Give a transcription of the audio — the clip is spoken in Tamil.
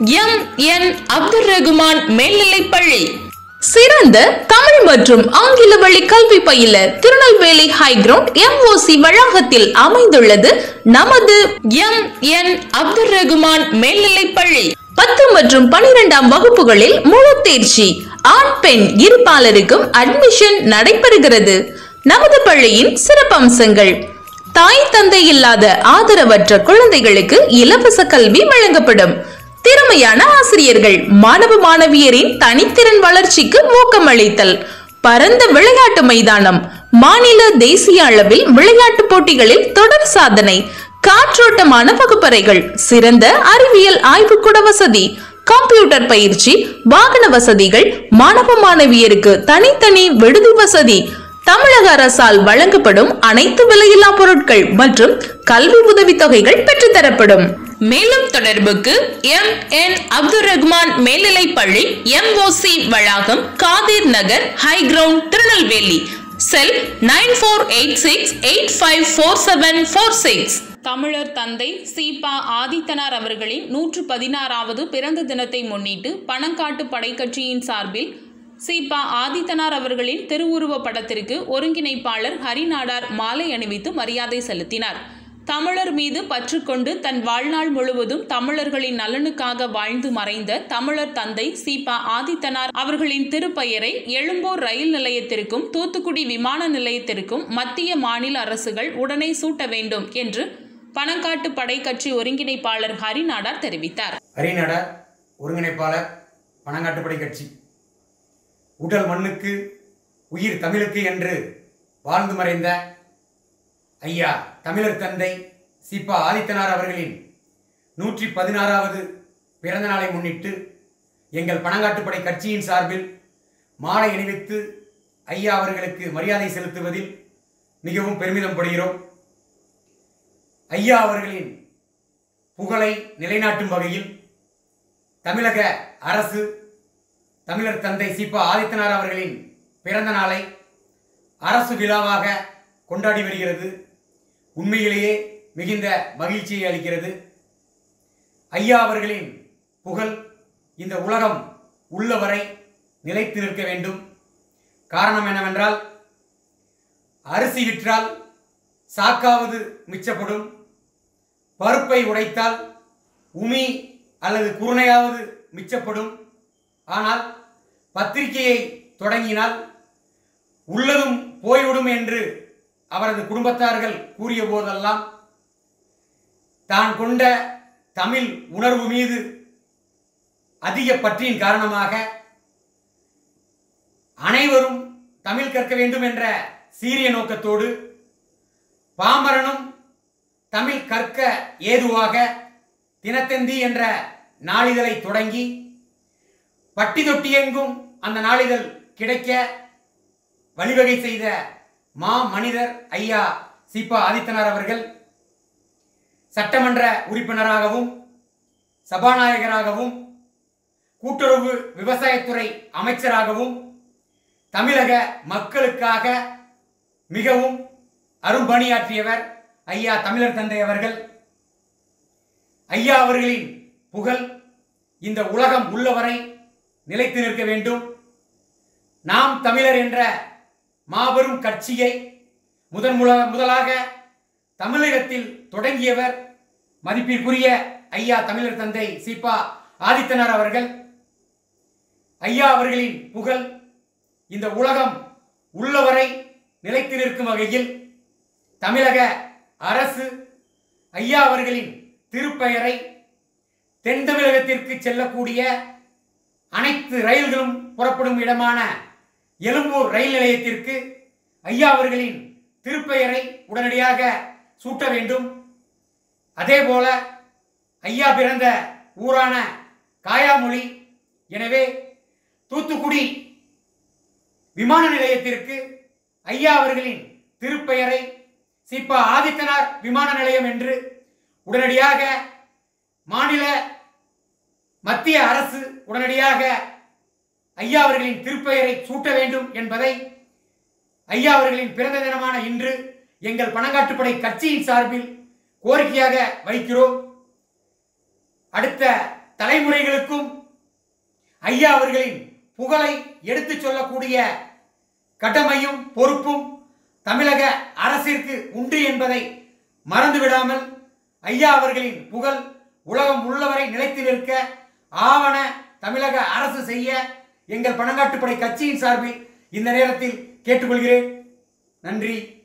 எம் என் அப்துல் ரகுமான் மேல்நிலைப்பள்ளி சிறந்த தமிழ் மற்றும் ஆங்கில வழி கல்வி பயில திருநெல்வேலி ஹைகிரவுண்ட் எம்ஓசி வளாகத்தில் அமைந்துள்ளது நமது எம் என் அப்துல் ரகுமான் மேல்நிலைப்பள்ளி பத்து மற்றும் பனிரெண்டாம் வகுப்புகளில் முழு தேர்ச்சி ஆண் பெண் இருபாலருக்கும் அட்மிஷன் நடைபெறுகிறது நமது பள்ளியின் சிறப்பம்சங்கள் தாய் தந்தை இல்லாத ஆதரவற்ற குழந்தைகளுக்கு இலவச கல்வி வழங்கப்படும் திறமையான ஆசிரியர்கள் மாணவ மாணவியரின் தனித்திறன் வளர்ச்சிக்கு ஊக்கமளித்தல் பரந்த விளையாட்டு மைதானம் மாநில தேசிய அளவில் விளையாட்டு போட்டிகளில் தொடர் சாதனை காற்றோட்டமான வகுப்பறைகள் சிறந்த அறிவியல் ஆய்வுக்கூட வசதி கம்ப்யூட்டர் பயிற்சி வாகன வசதிகள் மாணவ மாணவியருக்கு தனித்தனி விடுதி வசதி தமிழக அரசால் வழங்கப்படும் அனைத்து விலையில்லா பொருட்கள் மற்றும் கல்வி உதவித்தொகைகள் பெற்றுத்தரப்படும் மேலும் தொடர்புக்கு எம் என் அப்துல் ரஹ்மான் மேல்நிலைப்பள்ளி எம்ஓசி வளாகம் Kadir Nagar high ground Tirunelveli cell nine four eight six eight five four seven four six தமிழர் தந்தை சீபா ஆதித்தனார் அவர்களின் நூற்று பதினாறாவது பிறந்த தினத்தை முன்னிட்டு பணங்காட்டு படைக்கட்சியின் சார்பில் சீபா ஆதித்தனார் அவர்களின் திருவுருவப் படத்திற்கு ஒருங்கிணைப்பாளர் ஹரிநாடார் மாலை அணிவித்து மரியாதை செலுத்தினார் தமிழர் மீது பற்று கொண்டு தன் வாழ்நாள் முழுவதும் தமிழர்களின் நலனுக்காக வாழ்ந்து மறைந்த தமிழர் தந்தை சீபா ஆதித்தனார் அவர்களின் திருப்பெயரை எழும்பூர் ரயில் நிலையத்திற்கும் தூத்துக்குடி விமான நிலையத்திற்கும் மத்திய மாநில அரசுகள் உடனே சூட்ட வேண்டும் என்று பணங்காட்டு படை கட்சி ஒருங்கிணைப்பாளர் ஹரிநாடார் தெரிவித்தார் ஹரிநடர் ஒருங்கிணைப்பாளர் பணங்காட்டுப்படை கட்சி உடல் மண்ணுக்கு உயிர் தமிழுக்கு என்று வாழ்ந்து மறைந்த ஐயா தமிழர் தந்தை சிப்பா ஆதித்தனார் அவர்களின் நூற்றி பதினாறாவது பிறந்த நாளை முன்னிட்டு எங்கள் பணங்காட்டுப்படை கட்சியின் சார்பில் மாலை அணிவித்து ஐயா அவர்களுக்கு மரியாதை செலுத்துவதில் மிகவும் பெருமிதம் படுகிறோம் ஐயா அவர்களின் புகழை நிலைநாட்டும் வகையில் தமிழக அரசு தமிழர் தந்தை சிப்பா ஆதித்தனார் அவர்களின் பிறந்த நாளை அரசு விழாவாக கொண்டாடி வருகிறது உண்மையிலேயே மிகுந்த மகிழ்ச்சியை அளிக்கிறது ஐயா அவர்களின் புகழ் இந்த உலகம் உள்ளவரை நிலைத்து நிற்க வேண்டும் காரணம் என்னவென்றால் அரிசி விற்றால் சாக்காவது மிச்சப்படும் பருப்பை உடைத்தால் உமி அல்லது குருணையாவது மிச்சப்படும் ஆனால் பத்திரிகையை தொடங்கினால் உள்ளதும் போய்விடும் என்று அவரது குடும்பத்தார்கள் கூறிய போதெல்லாம் தான் கொண்ட தமிழ் உணர்வு மீது அதிக பற்றின் காரணமாக அனைவரும் தமிழ் கற்க வேண்டும் என்ற சீரிய நோக்கத்தோடு பாமரனும் தமிழ் கற்க ஏதுவாக தினத்தந்தி என்ற நாளிதழை தொடங்கி பட்டி தொட்டியெங்கும் அந்த நாளிதழ் கிடைக்க வழிவகை செய்த மா மனிதர் ஐயா சிப்பா ஆதித்தனார் அவர்கள் சட்டமன்ற உறுப்பினராகவும் சபாநாயகராகவும் கூட்டுறவு விவசாயத்துறை அமைச்சராகவும் தமிழக மக்களுக்காக மிகவும் அரும்பணியாற்றியவர் ஐயா தமிழர் தந்தை அவர்கள் ஐயா அவர்களின் புகழ் இந்த உலகம் உள்ளவரை நிலைத்து நிற்க வேண்டும் நாம் தமிழர் என்ற மாபெரும் கட்சியை முதன் முல முதலாக தமிழகத்தில் தொடங்கியவர் மதிப்பிற்குரிய ஐயா தமிழர் தந்தை சீபா ஆதித்தனார் அவர்கள் ஐயா அவர்களின் புகழ் இந்த உலகம் உள்ளவரை நிலைத்து நிற்கும் வகையில் தமிழக அரசு ஐயா அவர்களின் திருப்பெயரை தென் தமிழகத்திற்கு செல்லக்கூடிய அனைத்து ரயில்களும் புறப்படும் இடமான எழும்பூர் ரயில் நிலையத்திற்கு ஐயா அவர்களின் திருப்பெயரை உடனடியாக சூட்ட வேண்டும் அதேபோல ஐயா பிறந்த ஊரான காயாமொழி எனவே தூத்துக்குடி விமான நிலையத்திற்கு ஐயா அவர்களின் திருப்பெயரை சிப்பா ஆதித்தனார் விமான நிலையம் என்று உடனடியாக மாநில மத்திய அரசு உடனடியாக ஐயா அவர்களின் திருப்பெயரை சூட்ட வேண்டும் என்பதை ஐயா அவர்களின் பிறந்த தினமான இன்று எங்கள் பணங்காட்டுப்படை கட்சியின் சார்பில் கோரிக்கையாக வைக்கிறோம் அடுத்த தலைமுறைகளுக்கும் ஐயா அவர்களின் புகழை எடுத்துச் சொல்லக்கூடிய கடமையும் பொறுப்பும் தமிழக அரசிற்கு உண்டு என்பதை மறந்துவிடாமல் ஐயா அவர்களின் புகழ் உலகம் உள்ளவரை நிலைத்து நிற்க ஆவண தமிழக அரசு செய்ய எங்கள் பணங்காட்டுப்படை கட்சியின் சார்பில் இந்த நேரத்தில் கேட்டுக்கொள்கிறேன் நன்றி